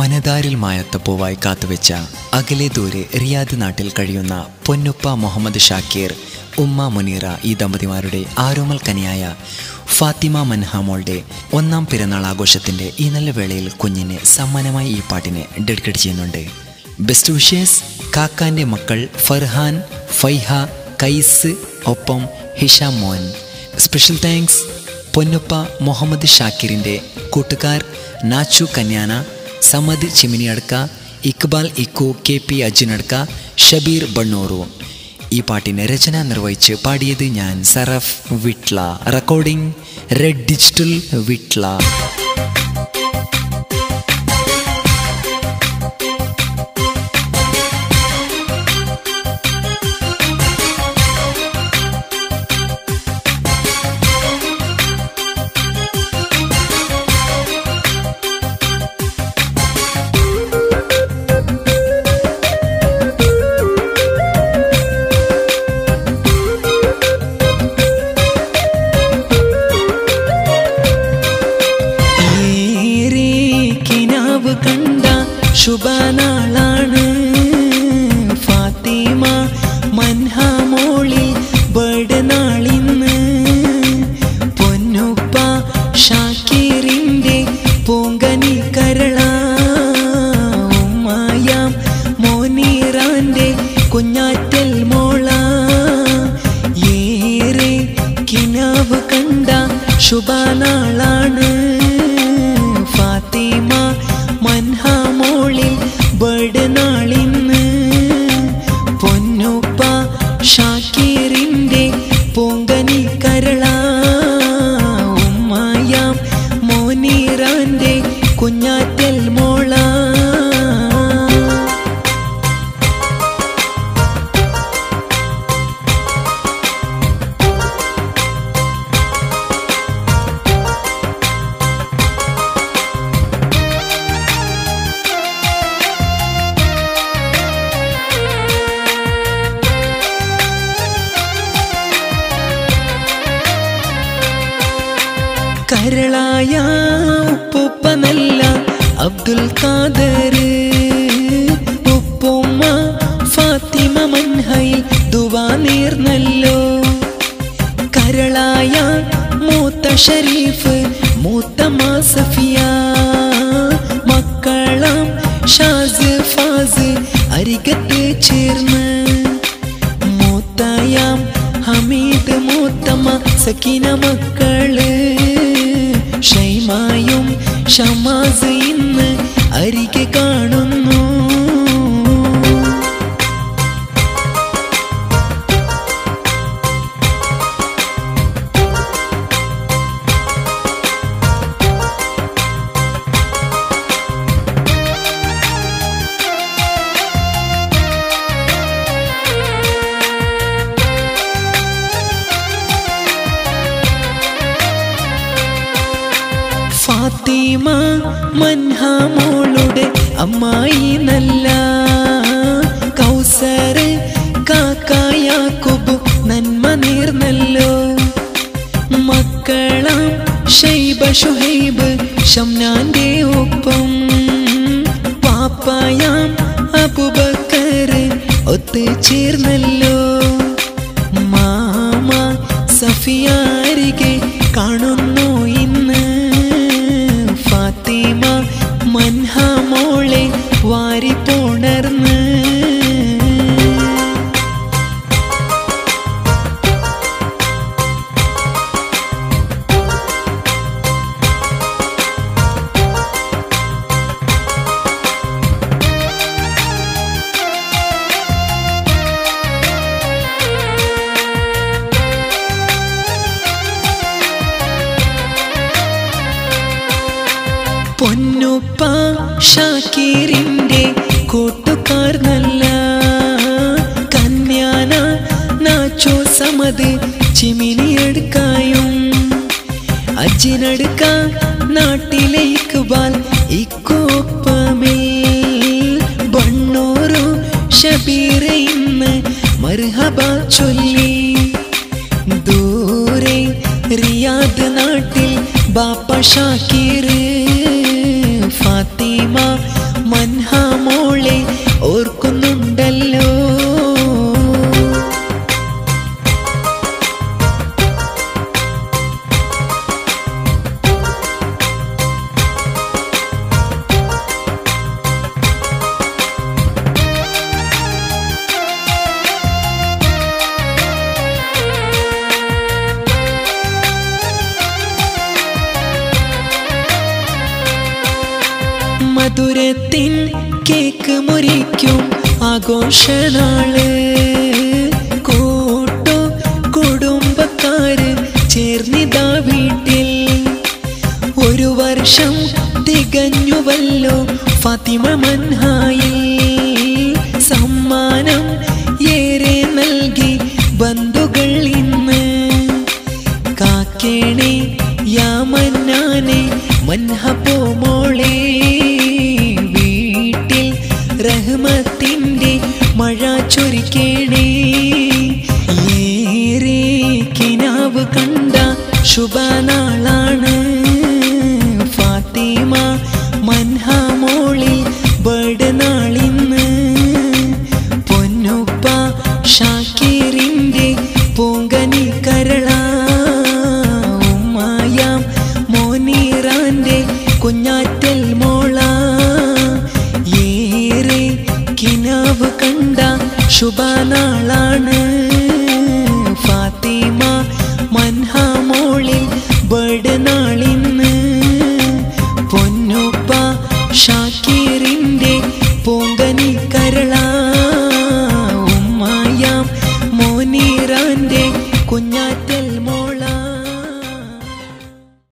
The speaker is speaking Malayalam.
മനതാരിൽ മായാത്ത പൂവായി കാത്തുവെച്ച അകലെ ദൂരെ റിയാദ് നാട്ടിൽ കഴിയുന്ന പൊന്നുപ്പ മുഹമ്മദ് ഷാക്കീർ ഉമ്മ മുനീറ ഈ ദമ്പതിമാരുടെ ആരോമൽ കനിയായ ഫാത്തിമ മൻഹാമോളുടെ ഒന്നാം പിറന്നാൾ ആഘോഷത്തിൻ്റെ ഈ നല്ല വേളയിൽ കുഞ്ഞിന് സമ്മാനമായി ഈ പാട്ടിനെ ഡെഡിക്കേറ്റ് ചെയ്യുന്നുണ്ട് ബെസ്റ്റ് വിഷേഴ്സ് കാക്കാൻ്റെ മക്കൾ ഫർഹാൻ ഫൈഹ കൈസ് ഒപ്പം ഹിഷാം മോൻ സ്പെഷ്യൽ താങ്ക്സ് പൊന്നുപ്പ മുഹമ്മദ് ഷാക്കിറിൻ്റെ കൂട്ടുകാർ നാച്ചു കന്യാന സമദ് ചിമിനിയടക്ക ഇക്ബാൽ ഇക്കു കെ പി അജിനടക്ക ഷബീർ ബണ്ണൂറു ഈ പാട്ടിനെ രചന നിർവഹിച്ച് പാടിയത് ഞാൻ Saraf Vitla recording red digital Vitla ഏറെ കിനാവ് കണ്ട ശുഭനാളാണ് ഫാത്തിമ മൻഹാമോളിൽ ബർഡ് നാളിന്ന് പൊന്നുപ്പ ഷാക്കീറിൻ്റെ പൂങ്കനി കരള ഉമ്മായാം മോനീറാൻ്റെ കുഞ്ഞാറ്റൽ മോള ഏറെ കിനാവ് കണ്ട ശുഭനാളാണ് ഫാത്തിമ മൻഹാമോളിൽ ബർഡ് നാളിന്ന് പൊന്നുപ്പ ഷാക്കീറിൻ്റെ പൂങ്കനി കരള ഉമ്മായാം മോനീറാൻ്റെ കുഞ്ഞാറ്റൽ മോള കരളായ ഉപ്പുപ്പ നല്ല അബ്ദുൽ ഖാദർ ഉപ്പുമ്മ ഫാത്തിമ മൻഹയിൽ ദുവാ നേർന്നല്ലോ കരളായ മൂത്ത ഷരീഫ് മൂത്ത മാസഫിയ മക്കളാം ഷാസ് ഫാസ് അരികത്ത് ചേർന്ന് മൂത്തയാം ഹമീദ് മൂത്തമ്മ സക്കിന മക്കള് ഷൈമായും ഷമാസ് ഇന്ന് അരികെ കാണുന്നു ഫാത്തിമ മൻഹാമോളുടെ അമ്മായി നല്ല കൗസർ കാക്കായാക്കുബു നന്മ നേർന്നല്ലോ മക്കളാം ഷൈബ ഷുഹൈബ് ഷംനാന്റെ ഒപ്പം പാപ്പായാം അബുബക്കർ ഒത്തുചേർന്നല്ലോ മാമ സഫിയാരികെ കാണുന്നു ഇന്ന് ഫാത്തിമ മൻഹാമോളെ വാരിപ്പോണർന്ന് പൊന്നുപ്പ ഷാക്കീറിന്റെ കൂട്ടുകാർ നല്ല കന്യാന നാച്ചോ സമത് ചിമിനിയെടുക്കായും അജിനടുക്ക നാട്ടിലെ ഇക്ബാൽ ഇക്കോപ്പമേ ബണ്ണൂറു ഷബീറെ ഇന്ന് മർഹബ ചൊല്ലി ദൂരെ റിയാദ് നാട്ടിൽ ബാപ്പ ഷാക്കീർ ഫാത്തിമ മധുരത്തിൻ കേക്ക് മുറിക്കും ആഘോഷനാള് കൂട്ടു കുടുംബക്കാര് ചേർന്നിതാ വീട്ടിൽ ഒരു വർഷം തികഞ്ഞുവല്ലോ ഫാത്തിമ മൻഹായിൽ സമ്മാനം ഏറെ നൽകി ബന്ധുക്കൾ ഇന്ന് കാക്കേണേ യാമന്നാനെ മൻഹ പോമോളെ വീട്ടിൽ റഹ്മത്തിൻ്റെ മഴ ചൊരിക്കേണേ ഏറെ കിനാവ് കണ്ട ശുഭനാളാണ് ഫാത്തിമ മൻഹ മോളിൽ ബർഡ് നാളിന്ന് പൊന്നുപ്പ ഷാക്കീറിൻ്റെ പൂങ്കനി കരള ഉമ്മായാം മോനീറാൻ്റെ കുഞ്ഞാറ്റൽ മോള ഏറെ കിനാവ് കണ്ട ശുഭനാളാണ്